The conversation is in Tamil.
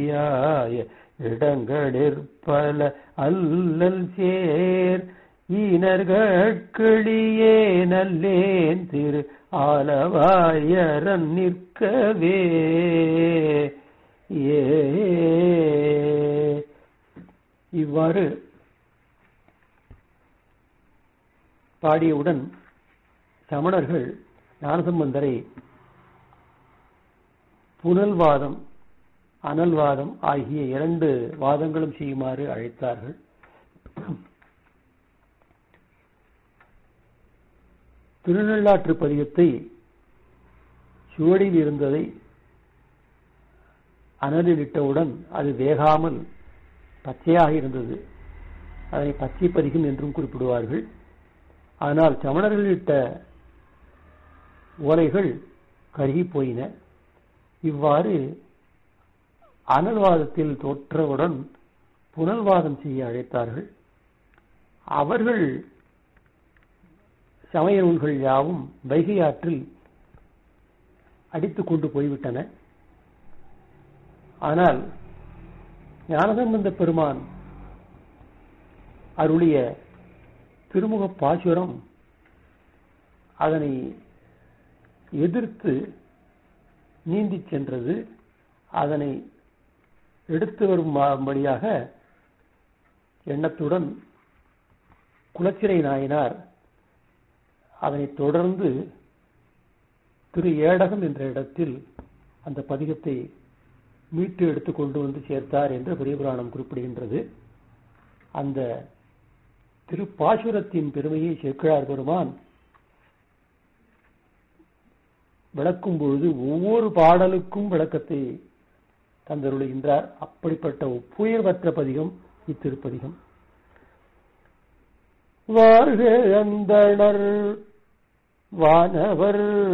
யாய இடங்களிற்பல அல்லல் சேர் ஈனர்கட்கிளியே நல்லேன் திரு ஆலவாயரன் நிற்கவே ஏ இவ்வாறு பாடியவுடன் சமணர்கள் ஞானசம்பந்தரை புனல்வாதம் அனல்வாதம் ஆகிய இரண்டு வாதங்களும் செய்யுமாறு அழைத்தார்கள் திருநள்ளாற்று பதிகத்தை சுவடியில் இருந்ததை அனலில் இட்டவுடன் அது வேகாமல் பச்சையாக இருந்தது அதனை பச்சை பதிகம் என்றும் குறிப்பிடுவார்கள் ஆனால் சமணர்கள் இட்ட ஓலைகள் கருகி போயின இவ்வாறு அனல்வாதத்தில் தோற்றவுடன் புனல்வாதம் செய்ய அழைத்தார்கள் அவர்கள் சமய நூல்கள் யாவும் வைகை ஆற்றில் அடித்துக் கொண்டு போய்விட்டன ஆனால் ஞானசம்பந்த பெருமான் அருளிய திருமுக பாசுரம் அதனை எதிர்த்து நீந்தி சென்றது அதனை எடுத்து வரும்படியாக எண்ணத்துடன் குலச்சிறை நாயனார் அதனை தொடர்ந்து திரு ஏடகம் என்ற இடத்தில் அந்த பதிகத்தை மீட்டு எடுத்து கொண்டு வந்து சேர்த்தார் என்று பெரியபுராணம் குறிப்பிடுகின்றது அந்த திருப்பாசுரத்தின் பெருமையை சேக்கிழார் பெருமான் விளக்கும் பொழுது ஒவ்வொரு பாடலுக்கும் விளக்கத்தை தந்தருளுகின்றார் அப்படிப்பட்ட ஒப்புயர்வற்ற பதிகம் இத்திருப்பதிகம் வாழ்க அந்தணர் வானவர்